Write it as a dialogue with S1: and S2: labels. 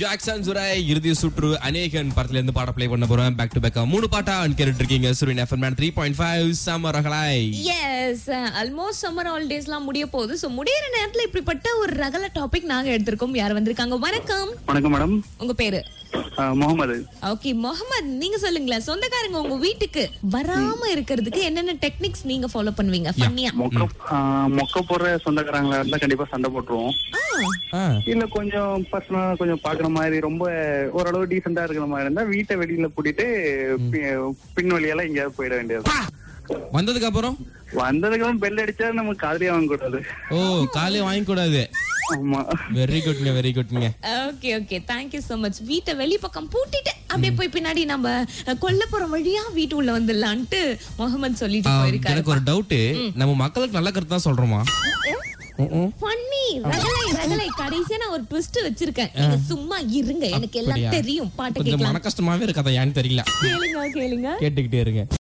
S1: Jackson சுரை இறுதி சுற்று அநேகன் படத்துல இருந்து பாட ப்ளே பண்ண போறேன் பேக் டு பேக் மூணு பாட்டா கேட்டுட்டு இருக்கீங்க சுரின் எஃப்எம் த்ரீ பாயிண்ட் ஃபைவ் சமரகலாய்
S2: எஸ் ஆல்மோஸ்ட் சம்மர் ஹாலிடேஸ்லாம் முடிய போகுது சோ முடியற நேரத்துல இப்படிப்பட்ட ஒரு ரகல டாபிக் நாங்க எடுத்திருக்கோம் யார் வந்திருக்காங்க வணக்கம்
S3: வணக்கம் மேடம்
S2: உங்க பேரு
S3: அஹ், முகமது
S2: ஓகே முகமது நீங்க சொல்லுங்களேன் சொந்தக்காரங்க உங்க வீட்டுக்கு வராம இருக்கிறதுக்கு என்னென்ன டெக்னிக்ஸ் நீங்க ஃபாலோ பண்ணுவீங்க ஃபன்னியா
S3: மொக்க அஹ், மொக்க போடுற சொந்தக்காரங்களா இருந்தா கண்டிப்பா சண்டை போட்டுருவோம் இல்ல கொஞ்சம் பர்சனலா கொஞ்சம் பாக்குற மாதிரி ரொம்ப ஓரளவு டீசெண்டா இருக்கிற மாதிரி இருந்தா வீட்டை வெளியில பூட்டிட்டு பி- பின் வழியால எங்கேயாவது போயிட வேண்டியது
S1: வந்ததுக்கு அப்புறம்
S3: வந்ததுக்கு அப்புறம் பெல் அடிச்சா நம்ம காதலியா வாங்க கூடாது
S1: ஓ காலையே வாங்க கூடாது
S3: ஆமா
S1: வெரி குட்ங்க வெரி குட்ங்க
S2: okay okay thank you so much வீட்டை வெளி பக்கம் பூட்டிட்டு அப்படியே போய் பின்னாடி நம்ம அஹ், கொல்லப்புறம் வழியா வீட்டு உள்ள வந்துடலான்ட்டு முகமது சொல்லிட்டு போயிருக்காரு
S1: எனக்கு ஒரு டவுட் நம்ம மக்களுக்கு நல்ல கருத்து தான் சொல்றோமா
S2: பண்ணி ரகலை ரகலை கடைசியா நான் ஒரு ட்விஸ்ட் வச்சிருக்கேன் நீங்க சும்மா இருங்க எனக்கு எல்லாம்
S1: அப்படியா?
S2: தெரியும் பாட்டு
S1: கொஞ்சம்
S2: கேட்கலாம்
S1: மன கஷ்டமாவே இருக்கு அதை ஏன்னு தெரியல
S2: கேளுங்க கேளுங்க
S1: கேட்டுக்கிட்டே இருங்க